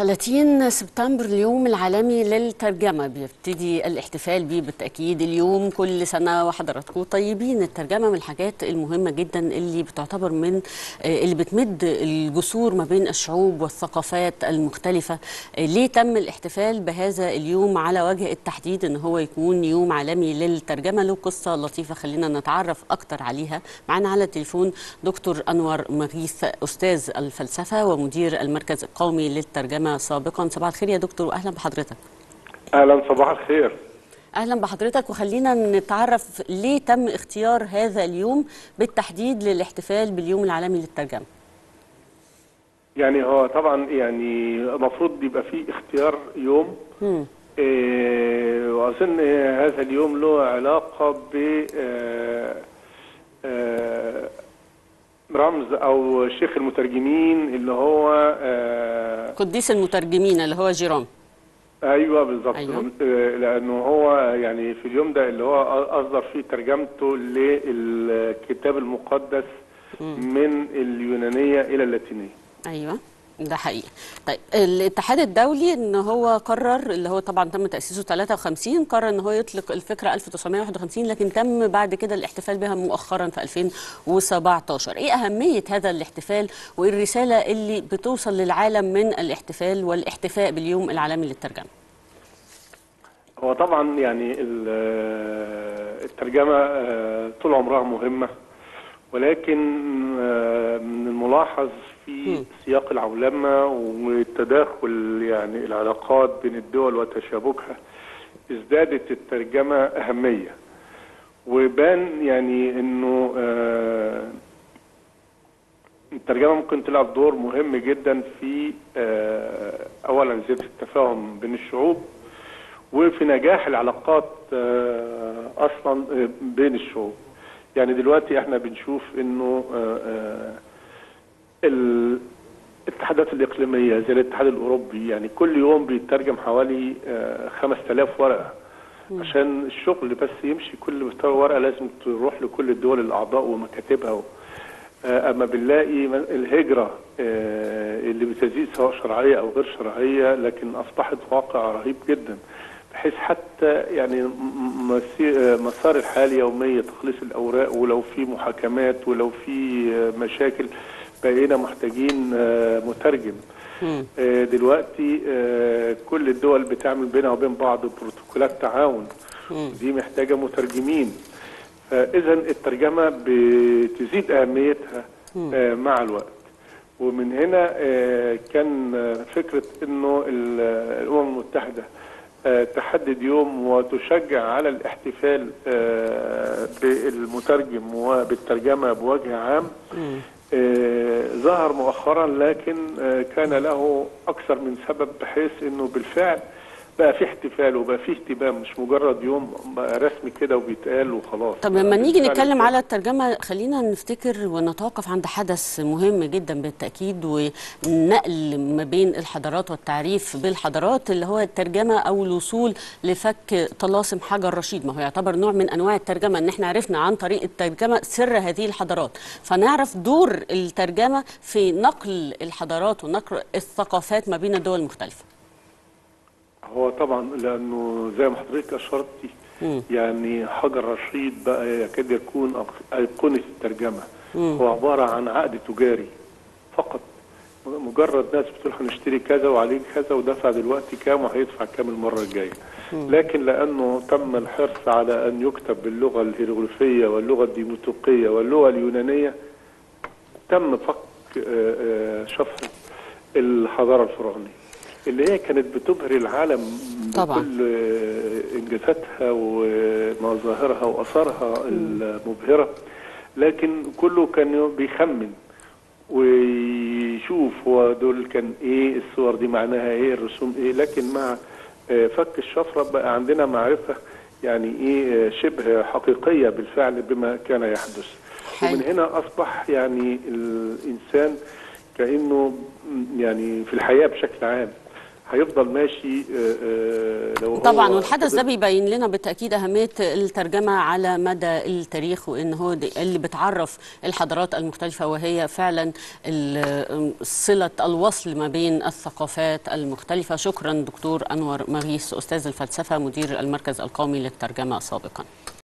30 سبتمبر اليوم العالمي للترجمة بيبتدي الاحتفال بيه بالتأكيد اليوم كل سنة وحضراتكم طيبين الترجمة من الحاجات المهمة جدا اللي بتعتبر من اللي بتمد الجسور ما بين الشعوب والثقافات المختلفة ليه تم الاحتفال بهذا اليوم على وجه التحديد ان هو يكون يوم عالمي للترجمة له قصة لطيفة خلينا نتعرف أكتر عليها معنا على التليفون دكتور أنور مغيث أستاذ الفلسفة ومدير المركز القومي للترجمة سابقا صباح الخير يا دكتور واهلا بحضرتك اهلا صباح الخير اهلا بحضرتك وخلينا نتعرف ليه تم اختيار هذا اليوم بالتحديد للاحتفال باليوم العالمي للترجمه يعني هو طبعا يعني المفروض يبقى فيه اختيار يوم إيه واظن هذا اليوم له علاقه ب رمز او شيخ المترجمين اللي هو آه قديس المترجمين اللي هو جيروم ايوه بالظبط أيوة. لانه هو يعني في اليوم ده اللي هو اصدر فيه ترجمته للكتاب المقدس من اليونانيه الى اللاتينيه ايوه ده حقيقي طيب الاتحاد الدولي ان هو قرر اللي هو طبعا تم تاسيسه 53 قرر ان هو يطلق الفكره 1951 لكن تم بعد كده الاحتفال بها مؤخرا في 2017 ايه اهميه هذا الاحتفال وايه الرساله اللي بتوصل للعالم من الاحتفال والاحتفاء باليوم العالمي للترجمه هو طبعا يعني الترجمه طول عمرها مهمه ولكن من الملاحظ في سياق العولمه والتداخل يعني العلاقات بين الدول وتشابكها ازدادت الترجمه اهميه وبان يعني انه الترجمه ممكن تلعب دور مهم جدا في اولا زياده التفاهم بين الشعوب وفي نجاح العلاقات اصلا بين الشعوب يعني دلوقتي احنا بنشوف انه الاتحادات الإقليمية زي الاتحاد الأوروبي يعني كل يوم بيترجم حوالي 5000 ورقة عشان الشغل بس يمشي كل ورقة لازم تروح لكل الدول الأعضاء ومكاتبها أما بنلاقي الهجرة اللي بتزيد سواء شرعية أو غير شرعية لكن أصبحت واقع رهيب جدا بحيث حتى يعني مسار الحال يومية تخليص الأوراق ولو في محاكمات ولو في مشاكل بقينا محتاجين مترجم دلوقتي كل الدول بتعمل بينها وبين بعض بروتوكولات تعاون دي محتاجه مترجمين فاذا الترجمه بتزيد اهميتها مع الوقت ومن هنا كان فكره انه الامم المتحده تحدد يوم وتشجع على الاحتفال بالمترجم وبالترجمه بوجه عام آه ظهر مؤخرا لكن آه كان له اكثر من سبب بحيث انه بالفعل بقى في احتفال وبقى في اهتمام مش مجرد يوم بقى رسمي كده وبيتقال وخلاص طب لما نيجي نتكلم على الترجمه خلينا نفتكر ونتوقف عند حدث مهم جدا بالتاكيد ونقل ما بين الحضارات والتعريف بالحضارات اللي هو الترجمه او الوصول لفك طلاسم حجر رشيد ما هو يعتبر نوع من انواع الترجمه ان احنا عرفنا عن طريق الترجمه سر هذه الحضارات فنعرف دور الترجمه في نقل الحضارات ونقل الثقافات ما بين الدول المختلفه هو طبعا لانه زي ما حضرتك اشرتي يعني حجر رشيد بقى يكاد يكون ايقونه الترجمه مم. هو عباره عن عقد تجاري فقط مجرد ناس بتقول هنشتري كذا وعليه كذا ودفع دلوقتي كام وهيدفع كام المره الجايه لكن لانه تم الحرص على ان يكتب باللغه الهيروغليفيه واللغه الديموتوقيه واللغه اليونانيه تم فك شفره الحضاره الفرعونيه اللي هي كانت بتبهر العالم طبعا. بكل انجازاتها ومظاهرها واثارها المبهره لكن كله كان بيخمن ويشوف هو دول كان ايه الصور دي معناها ايه الرسوم ايه لكن مع فك الشفره بقى عندنا معرفه يعني ايه شبه حقيقيه بالفعل بما كان يحدث حي. ومن هنا اصبح يعني الانسان كانه يعني في الحياه بشكل عام هيفضل ماشي آه، آه، لو هو طبعا والحدث ده فضل- بيبين لنا بالتاكيد اهميه الترجمه على مدى التاريخ وان هو دي اللي بتعرف الحضارات المختلفه وهي فعلا ال- صله الوصل ما بين الثقافات المختلفه شكرا دكتور انور مغيث استاذ الفلسفه مدير المركز القومي للترجمه سابقا